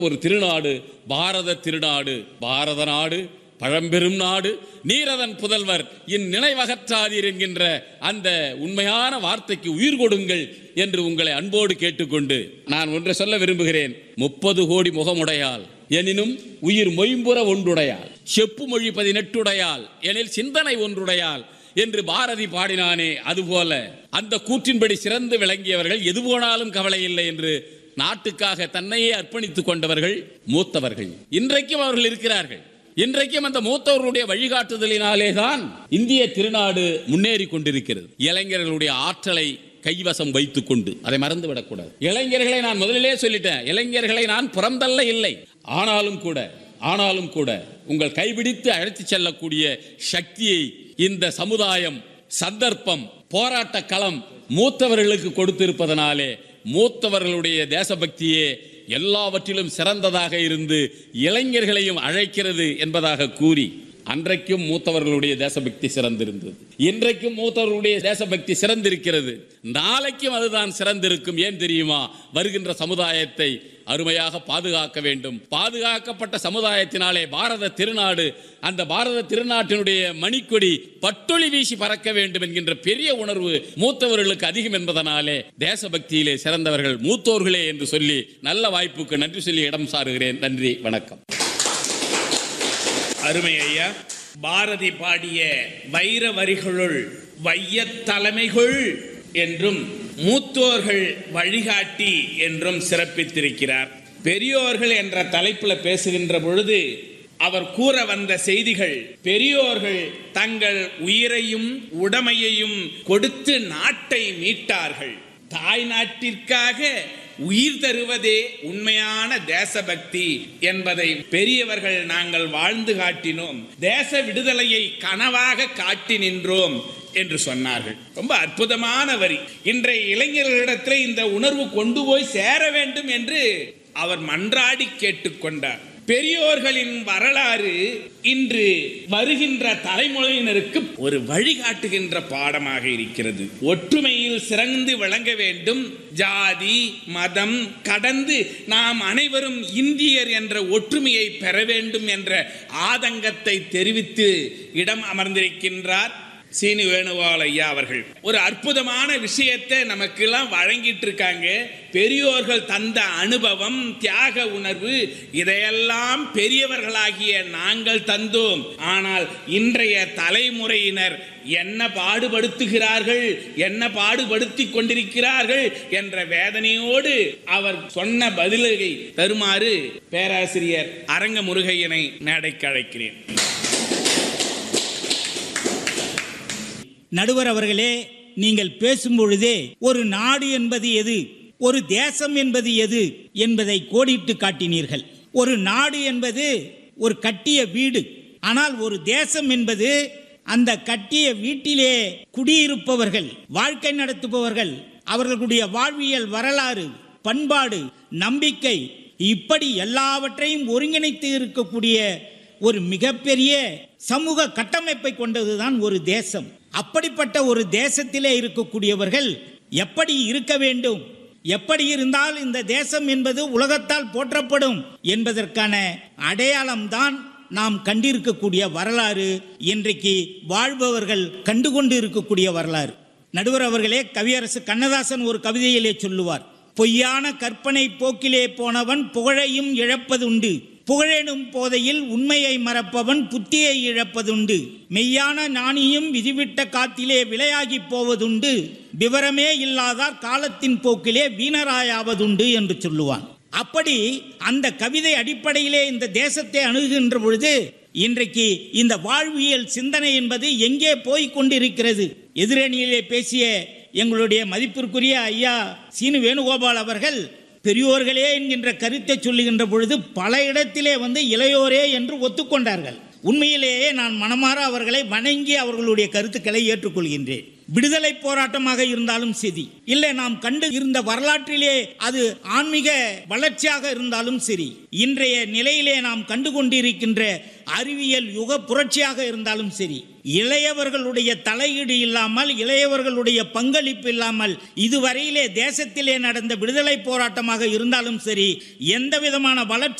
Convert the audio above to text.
ஒரு திருநாடு பாரத திருநாடு பாரத நாடு பழம்பெரும் நாடு நீரதன் புதல்வர் இந்நினைவகற்றாதீர் என்கின்ற அந்த உண்மையான வார்த்தைக்கு உயிர் கொடுங்கள் என்று உங்களை அன்போடு கேட்டுக்கொண்டு நான் ஒன்றை சொல்ல விரும்புகிறேன் முப்பது கோடி முகமுடையால் எனினும் உயிர் மொயம்புற ஒன்றுடையால் செப்பு மொழி பதினெட்டுடையால் எனில் சிந்தனை ஒன்றுடையால் என்று பாரதி பாடினானே அதுபோல அந்த கூற்றின்படி சிறந்து விளங்கியவர்கள் எது போனாலும் கவலை இல்லை என்று நாட்டுக்காக தன்னையே அர்ப்பணித்துக் கொண்டவர்கள் மூத்தவர்கள் இன்றைக்கும் அவர்கள் இருக்கிறார்கள் இன்றைக்கும் அந்த மூத்தவர்களுடைய வழிகாட்டுதலினாலே தான் இந்திய திருநாடு முன்னேறி கொண்டிருக்கிறது இளைஞர்களுடைய ஆற்றலை கைவசம் வைத்துக் கொண்டு அதை மறந்து விடக்கூடாது இளைஞர்களை நான் முதலிலே சொல்லிட்டேன் இளைஞர்களை நான் புறந்தல்ல இல்லை ஆனாலும் கூட ஆனாலும் கூட உங்கள் கைபிடித்து அழைத்துச் செல்லக்கூடிய சக்தியை இந்த சமுதாயம் சந்தர்ப்பம் போராட்ட களம் மூத்தவர்களுக்கு கொடுத்திருப்பதனாலே மூத்தவர்களுடைய தேசபக்தியே எல்லாவற்றிலும் சிறந்ததாக இருந்து இளைஞர்களையும் அழைக்கிறது என்பதாக கூறி அன்றைக்கும் மூத்தவர்களுடைய தேசபக்தி சிறந்திருந்தது இன்றைக்கும் மூத்தவர்களுடைய தேசபக்தி சிறந்திருக்கிறது நாளைக்கும் அதுதான் சிறந்திருக்கும் ஏன் தெரியுமா வருகின்ற சமுதாயத்தை அருமையாக பாதுகாக்க வேண்டும் பாதுகாக்கப்பட்ட சமுதாயத்தினாலே பாரத திருநாடு அந்த பாரத திருநாட்டினுடைய மணிக்கொடி பட்டொளி வீசி பறக்க வேண்டும் என்கின்ற பெரிய உணர்வு மூத்தவர்களுக்கு அதிகம் என்பதனாலே தேசபக்தியிலே சிறந்தவர்கள் மூத்தோர்களே என்று சொல்லி நல்ல வாய்ப்புக்கு நன்றி சொல்லி இடம் சாருகிறேன் நன்றி வணக்கம் அருமை ஐயா பாரதி பாடிய வைர வரிகளுள் வையத் தலைமைகள் என்றும் மூத்தோர்கள் வழிகாட்டி என்றும் சிறப்பித்திருக்கிறார் பெரியோர்கள் என்ற தலைப்பில் பேசுகின்ற பொழுது அவர் கூற வந்த செய்திகள் பெரியோர்கள் தங்கள் உயிரையும் உடமையையும் கொடுத்து நாட்டை மீட்டார்கள் தாய் நாட்டிற்காக உயிர் தருவதே உண்மையான தேசபக்தி என்பதை பெரியவர்கள் நாங்கள் வாழ்ந்து காட்டினோம் தேச விடுதலையை கனவாக காட்டி நின்றோம் என்று சொன்னார்கள் ரொம்ப அற்புதமான வரி இன்றைய இளைஞர்களிடத்தில் இந்த உணர்வு கொண்டு போய் சேர வேண்டும் என்று அவர் மன்றாடி கேட்டுக்கொண்டார் பெரியோர்களின் வரலாறு இன்று வருகின்ற தலைமுறையினருக்கு ஒரு வழிகாட்டுகின்ற பாடமாக இருக்கிறது ஒற்றுமையில் சிறந்து விளங்க வேண்டும் ஜாதி மதம் கடந்து நாம் அனைவரும் இந்தியர் என்ற ஒற்றுமையை பெற வேண்டும் என்ற ஆதங்கத்தை தெரிவித்து இடம் அமர்ந்திருக்கின்றார் சீனி வேணுகோபால் ஐயா அவர்கள் ஒரு அற்புதமான விஷயத்தை நமக்கெல்லாம் வழங்கிட்டு இருக்காங்க பெரியோர்கள் தந்த அனுபவம் தியாக உணர்வு இதையெல்லாம் பெரியவர்களாகிய நாங்கள் தந்தோம் ஆனால் இன்றைய தலைமுறையினர் என்ன பாடுபடுத்துகிறார்கள் என்ன பாடுபடுத்தி கொண்டிருக்கிறார்கள் என்ற வேதனையோடு அவர் சொன்ன பதிலை தருமாறு பேராசிரியர் அரங்க முருகையனை மேடைக்கு அழைக்கிறேன் நடுவர் அவர்களே நீங்கள் பேசும் பொழுதே ஒரு நாடு என்பது எது ஒரு தேசம் என்பது எது என்பதை கோடிட்டு காட்டினீர்கள் ஒரு நாடு என்பது ஒரு கட்டிய வீடு ஆனால் ஒரு தேசம் என்பது அந்த கட்டிய வீட்டிலே குடியிருப்பவர்கள் வாழ்க்கை நடத்துபவர்கள் அவர்களுடைய வாழ்வியல் வரலாறு பண்பாடு நம்பிக்கை இப்படி எல்லாவற்றையும் ஒருங்கிணைத்து இருக்கக்கூடிய ஒரு மிகப்பெரிய சமூக கட்டமைப்பை கொண்டதுதான் ஒரு தேசம் அப்படிப்பட்ட ஒரு தேசத்திலே இருக்கக்கூடியவர்கள் எப்படி இருக்க வேண்டும் எப்படி இருந்தால் இந்த தேசம் என்பது உலகத்தால் போற்றப்படும் என்பதற்கான அடையாளம்தான் நாம் கண்டிருக்கக்கூடிய வரலாறு இன்றைக்கு வாழ்பவர்கள் கண்டுகொண்டு இருக்கக்கூடிய வரலாறு நடுவர் அவர்களே கவியரசு கண்ணதாசன் ஒரு கவிதையிலே சொல்லுவார் பொய்யான கற்பனை போக்கிலே போனவன் புகழையும் இழப்பதுண்டு புகழெனும் போதையில் உண்மையை மறப்பவன் புத்தியை இழப்பதுண்டு மெய்யான ஞானியும் விதிவிட்ட காத்திலே விளையாகி போவதுண்டு விவரமே இல்லாதார் காலத்தின் போக்கிலே வீணராயாவதுண்டு என்று சொல்லுவான் அப்படி அந்த கவிதை அடிப்படையிலே இந்த தேசத்தை அணுகுகின்ற பொழுது இன்றைக்கு இந்த வாழ்வியல் சிந்தனை என்பது எங்கே போய் கொண்டிருக்கிறது எதிரணியிலே பேசிய எங்களுடைய மதிப்பிற்குரிய ஐயா சீனு வேணுகோபால் அவர்கள் பெரியோர்களே என்கின்ற கருத்தை சொல்லுகின்ற பொழுது பல இடத்திலே வந்து இளையோரே என்று ஒத்துக்கொண்டார்கள் உண்மையிலேயே நான் மனமாற அவர்களை வணங்கி அவர்களுடைய கருத்துக்களை ஏற்றுக்கொள்கின்றேன் விடுதலை போராட்டமாக இருந்தாலும் சரி இல்லை நாம் கண்டு இருந்த வரலாற்றிலே அது ஆன்மீக வளர்ச்சியாக இருந்தாலும் சரி இன்றைய நிலையிலே நாம் கண்டு கொண்டிருக்கின்ற அறிவியல் யுக புரட்சியாக இருந்தாலும் சரி இளையவர்களுடைய தலையீடு இல்லாமல் இளையவர்களுடைய பங்களிப்பு இல்லாமல் இதுவரையிலே தேசத்திலே நடந்த விடுதலை போராட்டமாக இருந்தாலும் சரி எந்த விதமான வளர்ச்சி